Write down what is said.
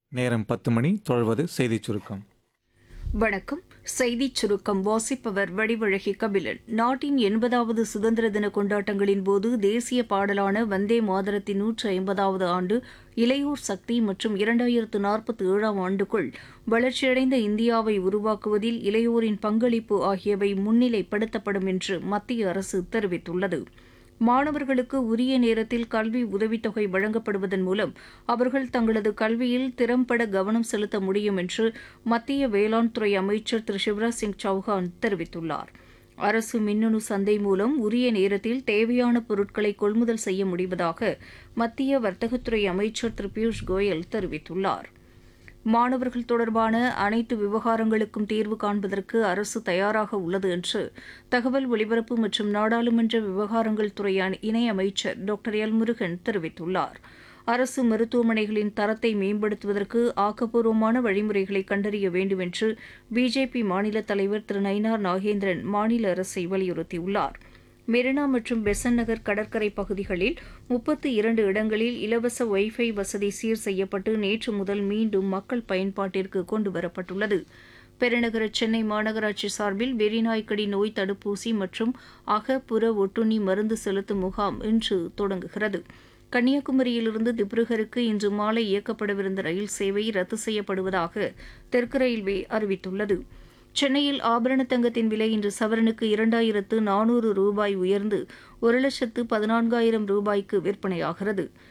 நேரம் பத்து மணி தொடர்வது செய்திச் சுருக்கம் வணக்கம் செய்திச் சுருக்கம் வாசிப்பவர் வடிவழகி கபிலன் நாட்டின் எண்பதாவது சுதந்திர தின கொண்டாட்டங்களின் போது தேசிய பாடலான வந்தே மாதரத்தின் நூற்று ஐம்பதாவது ஆண்டு இளையோர் சக்தி மற்றும் இரண்டாயிரத்து நாற்பத்தி ஏழாம் ஆண்டுக்குள் வளர்ச்சியடைந்த இந்தியாவை உருவாக்குவதில் இளையோரின் பங்களிப்பு ஆகியவை முன்னிலைப்படுத்தப்படும் என்று மத்திய அரசு தெரிவித்துள்ளது மாணவர்களுக்கு உரிய நேரத்தில் கல்வி உதவித்தொகை வழங்கப்படுவதன் மூலம் அவர்கள் தங்களது கல்வியில் திறம்பட கவனம் செலுத்த முடியும் என்று மத்திய வேளாண் துறை அமைச்சர் திரு சிவராஜ் சிங் சௌஹான் தெரிவித்துள்ளார் அரசு மின்னணு சந்தை மூலம் உரிய நேரத்தில் தேவையான பொருட்களை கொள்முதல் செய்ய முடிவதாக மத்திய வர்த்தகத்துறை அமைச்சர் திரு பியூஷ் கோயல் தெரிவித்துள்ளார் மாணவர்கள் தொடர்பான அனைத்து விவகாரங்களுக்கும் தீர்வு காண்பதற்கு அரசு தயாராக உள்ளது என்று தகவல் ஒலிபரப்பு மற்றும் நாடாளுமன்ற விவகாரங்கள் துறை இணையமைச்சர் டாக்டர் எல் முருகன் தெரிவித்துள்ளார் அரசு மருத்துவமனைகளின் தரத்தை மேம்படுத்துவதற்கு ஆக்கப்பூர்வமான வழிமுறைகளை கண்டறிய வேண்டும் என்று பிஜேபி மாநில தலைவர் திரு நயினார் நாகேந்திரன் மாநில அரசை வலியுறுத்தியுள்ளார் மெரினா மற்றும் பெசன் நகர் கடற்கரை பகுதிகளில் முப்பத்தி இரண்டு இடங்களில் இலவச ஒய்ஃபை வசதி சீர் செய்யப்பட்டு நேற்று முதல் மீண்டும் மக்கள் பயன்பாட்டிற்கு கொண்டுவரப்பட்டுள்ளது பெருநகர சென்னை மாநகராட்சி சார்பில் வெறிநாய்க்கடி நோய் தடுப்பூசி மற்றும் அக புற ஒட்டுண்ணி மருந்து செலுத்தும் முகாம் இன்று தொடங்குகிறது கன்னியாகுமரியிலிருந்து திப்ருகருக்கு இன்று மாலை இயக்கப்படவிருந்த ரயில் சேவை ரத்து செய்யப்படுவதாக தெற்கு ரயில்வே அறிவித்துள்ளது சென்னையில் ஆபரண தங்கத்தின் விலை இன்று சவரனுக்கு இரண்டாயிரத்து நானூறு ரூபாய் உயர்ந்து ஒரு லட்சத்து பதினான்காயிரம் ரூபாய்க்கு விற்பனையாகிறது